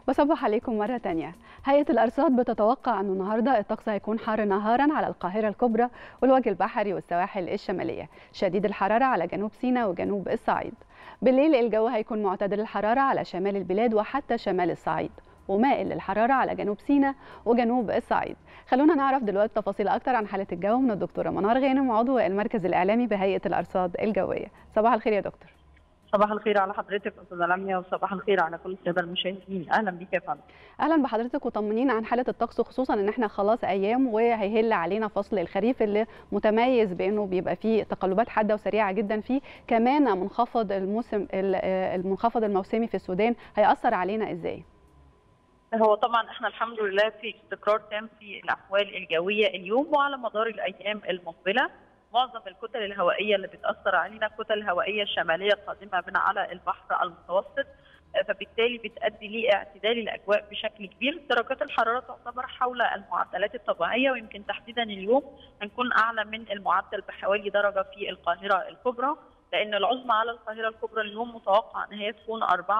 بصبح عليكم مرة تانية هيئة الأرصاد بتتوقع أنه النهاردة الطقس هيكون حار نهارا على القاهرة الكبرى والوجه البحري والسواحل الشمالية شديد الحرارة على جنوب سيناء وجنوب الصعيد بالليل الجو هيكون معتدل الحرارة على شمال البلاد وحتى شمال الصعيد ومائل للحرارة على جنوب سيناء وجنوب الصعيد خلونا نعرف دلوقتي تفاصيل أكتر عن حالة الجو من الدكتورة منار غانم عضو المركز الإعلامي بهيئة الأرصاد الجوية صباح الخير يا دكتور صباح الخير على حضرتك استاذه لميا وصباح الخير على كل الساده المشاهدين اهلا بيك يا فندم اهلا بحضرتك وطمنينا عن حاله الطقس خصوصا ان احنا خلاص ايام وهيهل علينا فصل الخريف اللي متميز بانه بيبقى فيه تقلبات حاده وسريعه جدا فيه كمان منخفض الموسم المنخفض الموسمي في السودان هياثر علينا ازاي هو طبعا احنا الحمد لله في استقرار تام في الاحوال الجويه اليوم وعلى مدار الايام المقبله معظم الكتل الهوائيه اللي بتاثر علينا كتل هوائيه شماليه قادمه من على البحر المتوسط فبالتالي بتؤدي لاعتدال الاجواء بشكل كبير درجات الحراره تعتبر حول المعدلات الطبيعيه ويمكن تحديدا اليوم هنكون اعلى من المعدل بحوالي درجه في القاهره الكبرى لان العظمى على القاهره الكبرى اليوم متوقع ان هي تكون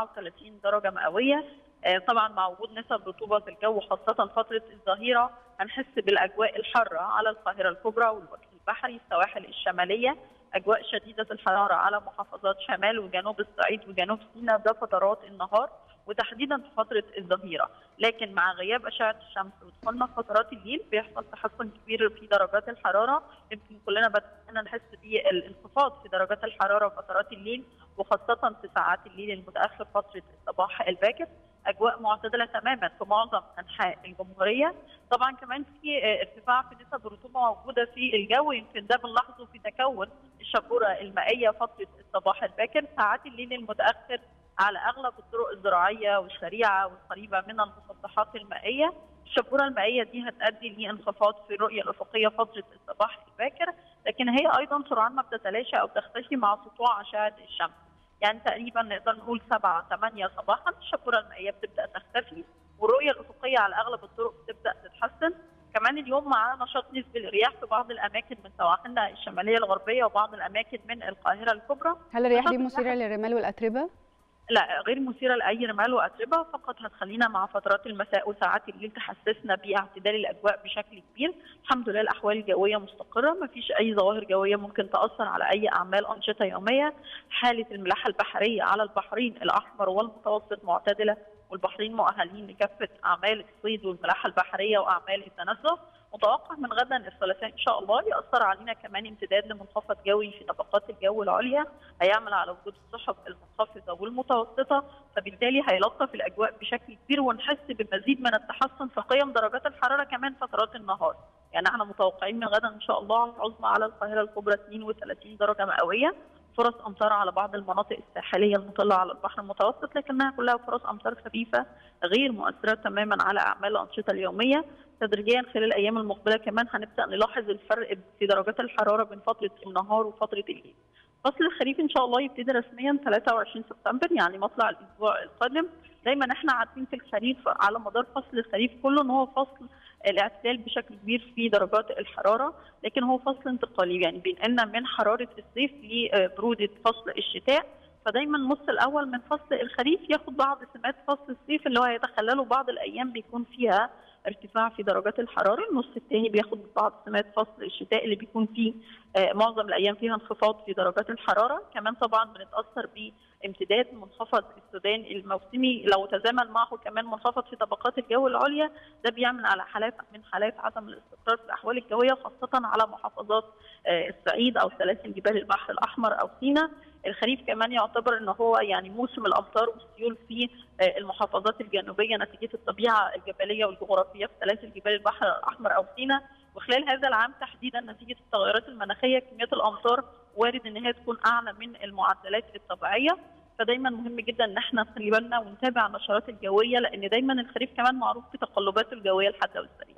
34 درجه مئويه طبعا مع وجود نسب رطوبه في الجو خاصه فتره الظهيره هنحس بالاجواء الحاره على القاهره الكبرى والوجه البحري السواحل الشماليه اجواء شديده الحراره على محافظات شمال وجنوب الصعيد وجنوب سيناء ده فترات النهار وتحديدا في فتره الظهيره، لكن مع غياب اشعه الشمس ودخولنا في فترات الليل بيحصل تحسن كبير في درجات الحراره، يمكن كلنا بدانا نحس بالانخفاض في درجات الحراره فترات الليل وخاصه في ساعات الليل المتاخر فتره الصباح الباكر، اجواء معتدله تماما في معظم انحاء الجمهوريه طبعا كمان في ارتفاع في نسب الرطوبه موجوده في الجو يمكن ده بنلاحظه في تكون الشبوره المائيه فتره الصباح الباكر ساعات الليل المتاخر على اغلب الطرق الزراعيه والسريعه والقريبه من المسطحات المائيه الشبوره المائيه دي هتؤدي لانخفاض في الرؤيه الافقيه فتره الصباح الباكر لكن هي ايضا سرعان ما بتتلاشى او تختفي مع سطوع اشعه الشمس يعني تقريبا نقدر نقول 7 8 صباحا الشبوره المائيه بتبدا تختفي والرؤيه الافقيه على اغلب الطرق بتبدا تتحسن كمان اليوم معانا نشاط نسبي للرياح في بعض الاماكن من سواحلنا الشماليه الغربيه وبعض الاماكن من القاهره الكبرى هل الرياح دي مثيره للرمال والاتربه؟ لا غير مثيره لاي رمال واتربه فقط هتخلينا مع فترات المساء وساعات الليل تحسسنا باعتدال الاجواء بشكل كبير الحمد لله الاحوال الجويه مستقره ما فيش اي ظواهر جويه ممكن تاثر على اي اعمال انشطه يوميه حاله الملاحه البحريه على البحرين الاحمر والمتوسط معتدله والبحرين مؤهلين لكافه اعمال الصيد والملاحه البحريه واعمال التنزه متوقع من غدا الثلاثاء ان شاء الله ياثر علينا كمان امتداد لمنخفض جوي في طبقات الجو العليا هيعمل على وجود السحب المنخفضه والمتوسطه فبالتالي هيلطف الاجواء بشكل كبير ونحس بمزيد من التحسن في قيم درجات الحراره كمان فترات النهار يعني احنا متوقعين من غدا ان شاء الله العظمى على القاهره الكبرى 32 درجه مئويه فرص امطار على بعض المناطق الساحليه المطله على البحر المتوسط لكنها كلها فرص امطار خفيفه غير مؤثره تماما على اعمال الانشطه اليوميه تدريجيا خلال الايام المقبله كمان هنبدا نلاحظ الفرق في درجات الحراره بين فتره النهار وفتره الليل. فصل الخريف ان شاء الله يبتدي رسميا 23 سبتمبر يعني مطلع الاسبوع القادم دايما احنا عارفين في الخريف على مدار فصل الخريف كله ان هو فصل الاعتدال بشكل كبير في درجات الحراره لكن هو فصل انتقالي يعني بينقلنا من حراره الصيف لبروده فصل الشتاء فدايما النص الاول من فصل الخريف ياخد بعض سمات فصل الصيف اللي هو هيتخلله بعض الايام بيكون فيها ارتفاع في درجات الحراره، النص الثاني بياخد بعض سمات فصل الشتاء اللي بيكون فيه آه معظم الايام فيها انخفاض في درجات الحراره، كمان طبعا بنتاثر بامتداد منخفض السودان الموسمي لو تزامن معه كمان منخفض في طبقات الجو العليا ده بيعمل على حالات من حالات عدم الاستقرار في الاحوال الجويه خاصه على محافظات آه الصعيد او سلاسل جبال البحر الاحمر او سيناء، الخريف كمان يعتبر ان هو يعني موسم الامطار والسيول في المحافظات الجنوبيه نتيجه الطبيعه الجبليه والجغرافيه في سلاسل جبال البحر الاحمر او سيناء وخلال هذا العام تحديدا نتيجه التغيرات المناخيه كميات الامطار وارد ان هي تكون اعلى من المعدلات الطبيعيه فدايما مهم جدا ان احنا نخلي بالنا ونتابع النشرات الجويه لان دايما الخريف كمان معروف بتقلباته الجويه الحاده والسريعه.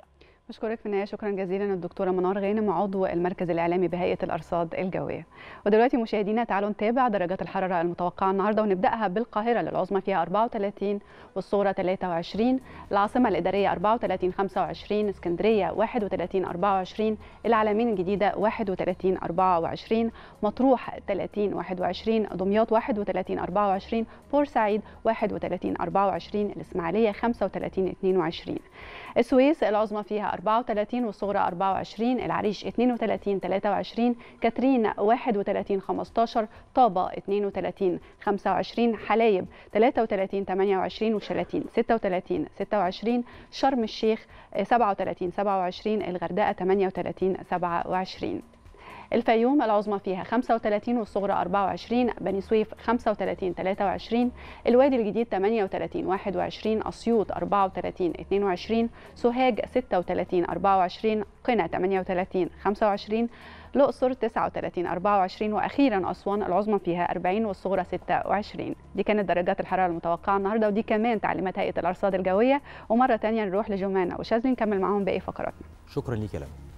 بشكرك في النهايه شكرا جزيلا الدكتوره منار غانم عضو المركز الاعلامي بهيئه الارصاد الجويه ودلوقتي مشاهدينا تعالوا نتابع درجات الحراره المتوقعه النهارده ونبداها بالقاهره للعظمى فيها 34 والصغرى 23 العاصمه الاداريه 34 25 اسكندريه 31 24 العلمين الجديده 31 24 مطروح 30 21 دمياط 31 24 بورسعيد 31 24 الاسماعيليه 35 22 السويس العظمى فيها 34 والصغرى 24 العريش 32 23 كاترين 31 15 طابة 32 25 حلايب 33 28 وشلاتين 36 26 شرم الشيخ 37 27 الغردقة 38 27 الفيوم العظمى فيها 35 والصغرى 24 بني سويف 35 23 الوادي الجديد 38 21 اسيوط 34 22 سوهاج 36 24 قنا 38 25 الأقصر 39 24 وأخيرا أسوان العظمى فيها 40 والصغرى 26 دي كانت درجات الحرارة المتوقعة النهاردة ودي كمان تعليمات هيئة الأرصاد الجوية ومرة تانية نروح لجمانة وشاذلي نكمل معاهم باقي فقراتنا شكرا ليك يا لمى